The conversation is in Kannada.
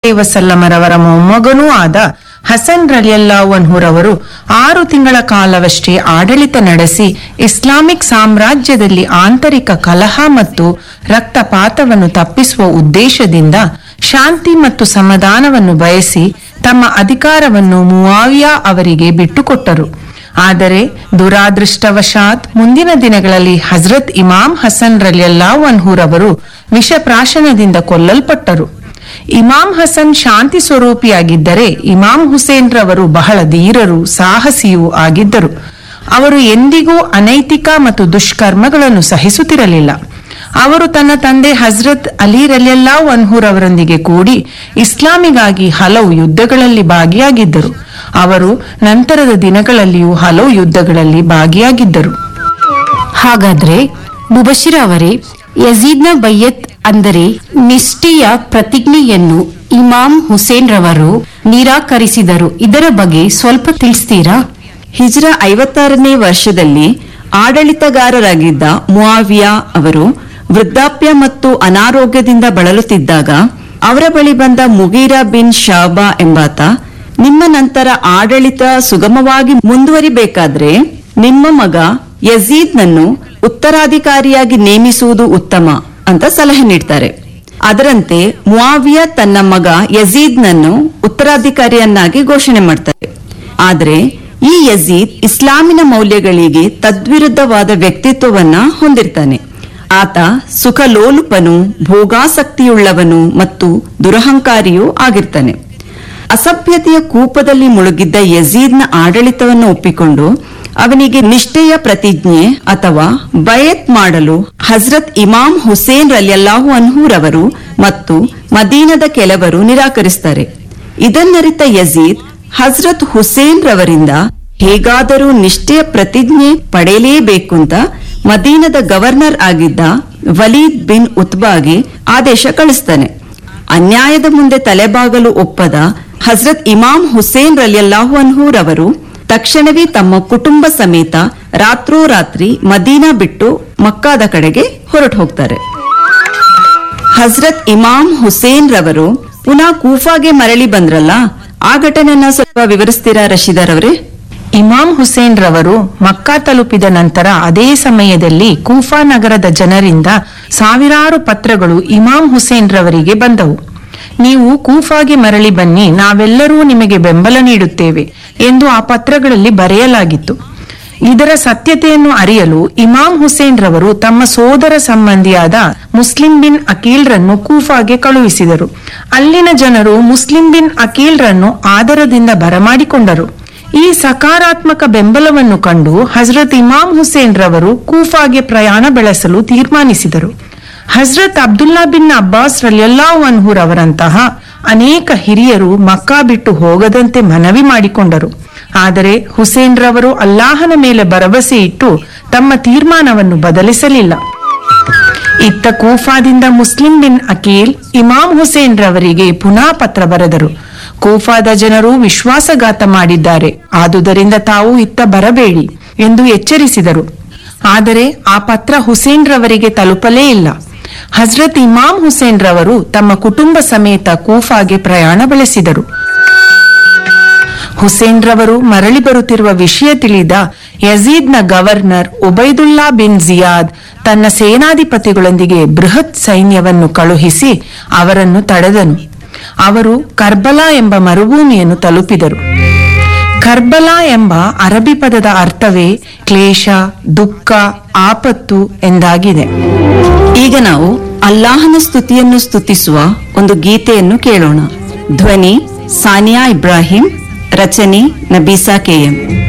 ವಸಲ್ಲಮರವರ ಮೊಮ್ಮಗನೂ ಆದ ಹಸನ್ ರಲಿಯಲ್ಲಾವನ್ಹುರವರು ಆರು ತಿಂಗಳ ಕಾಲವಷ್ಟೇ ಆಡಳಿತ ನಡೆಸಿ ಇಸ್ಲಾಮಿಕ್ ಸಾಮ್ರಾಜ್ಯದಲ್ಲಿ ಆಂತರಿಕ ಕಲಹ ಮತ್ತು ರಕ್ತಪಾತವನ್ನು ತಪ್ಪಿಸುವ ಉದ್ದೇಶದಿಂದ ಶಾಂತಿ ಮತ್ತು ಸಮಾಧಾನವನ್ನು ಬಯಸಿ ತಮ್ಮ ಅಧಿಕಾರವನ್ನು ಮುವಾವಿಯಾ ಅವರಿಗೆ ಬಿಟ್ಟುಕೊಟ್ಟರು ಆದರೆ ದುರಾದೃಷ್ಟವಶಾತ್ ಮುಂದಿನ ದಿನಗಳಲ್ಲಿ ಹಜರತ್ ಇಮಾಮ್ ಹಸನ್ ರಲಿಯಲ್ಲಾವನ್ಹುರವರು ವಿಷಪ್ರಾಶನದಿಂದ ಕೊಲ್ಲಲ್ಪಟ್ಟರು ಇಮಾಮ್ ಹಸನ್ ಶಾಂತಿ ಸ್ವರೂಪಿಯಾಗಿದ್ದರೆ ಇಮಾಮ್ ಹುಸೇನ್ ರವರು ಬಹಳ ಧೀರರು ಸಾಹಸಿಯೂ ಆಗಿದ್ದರು ಅವರು ಎಂದಿಗೂ ಅನೈತಿಕ ಮತ್ತು ದುಷ್ಕರ್ಮಗಳನ್ನು ಸಹಿಸುತ್ತಿರಲಿಲ್ಲ ಅವರು ತನ್ನ ತಂದೆ ಹಜ್ರತ್ ಅಲಿ ರಲಿಯಲ್ಲಾ ವನ್ಹೂರ್ ಅವರೊಂದಿಗೆ ಕೂಡಿ ಇಸ್ಲಾಮಿಗಾಗಿ ಹಲವು ಯುದ್ಧಗಳಲ್ಲಿ ಭಾಗಿಯಾಗಿದ್ದರು ಅವರು ನಂತರದ ದಿನಗಳಲ್ಲಿಯೂ ಹಲವು ಯುದ್ಧಗಳಲ್ಲಿ ಭಾಗಿಯಾಗಿದ್ದರು ಹಾಗಾದ್ರೆ ಮುಬಶಿರ ಅವರೇ ಯಜೀದ್ನ ಬಯ್ಯತ್ ಅಂದರೆ ನಿಷ್ಠೆಯ ಪ್ರತಿಜ್ಞೆಯನ್ನು ಇಮಾಮ್ ಹುಸೇನ್ ರವರು ನಿರಾಕರಿಸಿದರು ಇದರ ಬಗ್ಗೆ ಸ್ವಲ್ಪ ತಿಳಿಸ್ತೀರಾ ಹಿಜ್ರ ಐವತ್ತಾರನೇ ವರ್ಷದಲ್ಲಿ ಆಡಳಿತಗಾರರಾಗಿದ್ದ ಮುಆವಿಯಾ ಅವರು ವೃದ್ಧಾಪ್ಯ ಮತ್ತು ಅನಾರೋಗ್ಯದಿಂದ ಬಳಲುತ್ತಿದ್ದಾಗ ಅವರ ಬಳಿ ಬಂದ ಮುಗೀರಾ ಬಿನ್ ಶಾಬಾ ಎಂಬಾತ ನಿಮ್ಮ ನಂತರ ಆಡಳಿತ ಸುಗಮವಾಗಿ ಮುಂದುವರಿಬೇಕಾದ್ರೆ ನಿಮ್ಮ ಮಗ ಯಜೀದ್ನನ್ನು ಉತ್ತರಾಧಿಕಾರಿಯಾಗಿ ನೇಮಿಸುವುದು ಉತ್ತಮ ಅಂತ ಸಲಹೆ ನೀಡ್ತಾರೆ ಅದರಂತೆ ಮುಆವಿಯಾ ತನ್ನ ಮಗ ಯಜೀದ್ನನ್ನು ಉತ್ತರಾಧಿಕಾರಿಯನ್ನಾಗಿ ಘೋಷಣೆ ಮಾಡ್ತಾರೆ ಆದ್ರೆ ಈ ಯಜೀದ್ ಇಸ್ಲಾಮಿನ ಮೌಲ್ಯಗಳಿಗೆ ತದ್ವಿರುದ್ಧವಾದ ವ್ಯಕ್ತಿತ್ವವನ್ನ ಹೊಂದಿರ್ತಾನೆ ಆತ ಸುಖಲೋಲುಪನು ಭೋಗಾಸಕ್ತಿಯುಳ್ಳವನು ಮತ್ತು ದುರಹಂಕಾರಿಯೂ ಆಗಿರ್ತಾನೆ ಅಸಭ್ಯತೆಯ ಕೂಪದಲ್ಲಿ ಮುಳುಗಿದ್ದ ಯಜೀದ್ನ ಆಡಳಿತವನ್ನು ಒಪ್ಪಿಕೊಂಡು ಅವನಿಗೆ ನಿಷ್ಠೆಯ ಪ್ರತಿಜ್ಞೆ ಅಥವಾ ಬಯತ್ ಮಾಡಲು ಹಜ್ರತ್ ಇಮಾಮ್ ಹುಸೇನ್ ರಲ್ಯಲ್ಲಾಹು ಅನ್ಹೂರವರು ಮತ್ತು ಮದೀನದ ಕೆಲವರು ನಿರಾಕರಿಸ್ತಾರೆ ಇದನ್ನರಿತ ಯಜೀದ್ ಹಜ್ರತ್ ಹುಸೇನ್ ರವರಿಂದ ಹೇಗಾದರೂ ನಿಷ್ಠೆಯ ಪ್ರತಿಜ್ಞೆ ಪಡೆಯಲೇಬೇಕು ಅಂತ ಮದೀನದ ಗವರ್ನರ್ ಆಗಿದ್ದ ವಲೀದ್ ಬಿನ್ ಉತ್ಬಾಗೆ ಆದೇಶ ಕಳಿಸ್ತಾನೆ ಅನ್ಯಾಯದ ಮುಂದೆ ತಲೆಬಾಗಲು ಒಪ್ಪದ ಹಜ್ರತ್ ಇಮಾಮ್ ಹುಸೇನ್ ರಲಿಯಲ್ಲಾಹು ಅನ್ಹೂರವರು ತಕ್ಷಣವೇ ತಮ್ಮ ಕುಟುಂಬ ಸಮೇತ ರಾತ್ರೋರಾತ್ರಿ ಮದೀನಾ ಬಿಟ್ಟು ಮಕ್ಕಾದ ಕಡೆಗೆ ಹೊರಟು ಹೋಗ್ತಾರೆ ಹಜ್ರತ್ ಇಮಾಮ್ ಹುಸೇನ್ ರವರು ಪುನಃ ಕೂಫಾಗೆ ಮರಳಿ ಬಂದ್ರಲ್ಲ ಆ ಘಟನೆಯನ್ನ ಸ್ವಲ್ಪ ವಿವರಿಸ್ತೀರಾ ರಶೀದರ್ ಅವರೇ ಇಮಾಮ್ ಹುಸೇನ್ ರವರು ಮಕ್ಕಾ ತಲುಪಿದ ನಂತರ ಅದೇ ಸಮಯದಲ್ಲಿ ಕೂಫಾ ನಗರದ ಜನರಿಂದ ಸಾವಿರಾರು ಪತ್ರಗಳು ಇಮಾಮ್ ಹುಸೇನ್ ರವರಿಗೆ ಬಂದವು ನೀವು ಕೂಫಾಗೆ ಮರಳಿ ಬನ್ನಿ ನಾವೆಲ್ಲರೂ ನಿಮಗೆ ಬೆಂಬಲ ನೀಡುತ್ತೇವೆ ಎಂದು ಆ ಪತ್ರಗಳಲ್ಲಿ ಬರೆಯಲಾಗಿತ್ತು ಇದರ ಸತ್ಯತೆಯನ್ನು ಅರಿಯಲು ಇಮಾಮ್ ಹುಸೇನ್ ರವರು ತಮ್ಮ ಸೋದರ ಸಂಬಂಧಿಯಾದ ಮುಸ್ಲಿಂ ಬಿನ್ ಅಕೀಲ್ರನ್ನು ಕೂಫಾಗೆ ಕಳುಹಿಸಿದರು ಅಲ್ಲಿನ ಜನರು ಮುಸ್ಲಿಂ ಬಿನ್ ಅಕೀಲ್ರನ್ನು ಆದರದಿಂದ ಬರಮಾಡಿಕೊಂಡರು ಈ ಸಕಾರಾತ್ಮಕ ಬೆಂಬಲವನ್ನು ಕಂಡು ಹಜರತ್ ಇಮಾಮ್ ಹುಸೇನ್ ರವರು ಕೂಫಾಗೆ ಪ್ರಯಾಣ ಬೆಳೆಸಲು ತೀರ್ಮಾನಿಸಿದರು ಹಜರತ್ ಅಬ್ದುಲ್ಲಾ ಬಿನ್ ಅಬ್ಬಾಸ್ ರಲಿಯಲ್ಲಾಹು ಅನ್ಹುರ್ ಅವರಂತಹ ಅನೇಕ ಹಿರಿಯರು ಮಕ್ಕಾ ಬಿಟ್ಟು ಹೋಗದಂತೆ ಮನವಿ ಮಾಡಿಕೊಂಡರು ಆದರೆ ಹುಸೇನ್ ರವರು ಅಲ್ಲಾಹನ ಮೇಲೆ ಭರವಸೆ ಇಟ್ಟು ತಮ್ಮ ತೀರ್ಮಾನವನ್ನು ಬದಲಿಸಲಿಲ್ಲ ಇತ್ತ ಕೂಫಾದಿಂದ Muslim bin Aqeel Imam Hussain ರವರಿಗೆ ಪುನಃ ಪತ್ರ ಬರೆದರು ಕೂಫಾದ ಜನರು ವಿಶ್ವಾಸಘಾತ ಮಾಡಿದ್ದಾರೆ ಆದುದರಿಂದ ತಾವು ಇತ್ತ ಬರಬೇಡಿ ಎಂದು ಎಚ್ಚರಿಸಿದರು ಆದರೆ ಆ ಪತ್ರ ಹುಸೇನ್ ರವರಿಗೆ ತಲುಪಲೇ ಇಲ್ಲ ಹಜ್ರತ್ ಇಮಾಮ್ ಹುಸೇನ್ ರವರು ತಮ್ಮ ಕುಟುಂಬ ಸಮೇತ ಕೂಫಾಗೆ ಪ್ರಯಾಣ ಬೆಳೆಸಿದರು ಹುಸೇನ್ ರವರು ಮರಳಿ ಬರುತ್ತಿರುವ ವಿಷಯ ತಿಳಿದ ಯಜೀದ್ನ ಗವರ್ನರ್ ಉಬೈದುಲ್ಲಾ ಬಿನ್ ಜಿಯಾದ್ ತನ್ನ ಸೇನಾಧಿಪತಿಗಳೊಂದಿಗೆ ಬೃಹತ್ ಸೈನ್ಯವನ್ನು ಕಳುಹಿಸಿ ಅವರನ್ನು ತಡೆದನು ಅವರು ಕರ್ಬಲಾ ಎಂಬ ಮರುಭೂಮಿಯನ್ನು ತಲುಪಿದರು ಕರ್ಬಲಾ ಎಂಬ ಅರಬಿ ಪದದ ಅರ್ಥವೇ ಕ್ಲೇಶ ದುಃಖ ಆಪತ್ತು ಎಂದಾಗಿದೆ ಈಗ ನಾವು ಅಲ್ಲಾಹನ ಸ್ತುತಿಯನ್ನು ಸ್ತುತಿಸುವ ಒಂದು ಗೀತೆಯನ್ನು ಕೇಳೋಣ ಧ್ವನಿ ಸಾನಿಯಾ ಇಬ್ರಾಹಿಂ ರಚನೆ ನಬೀಸಾ ಕೆಎಂ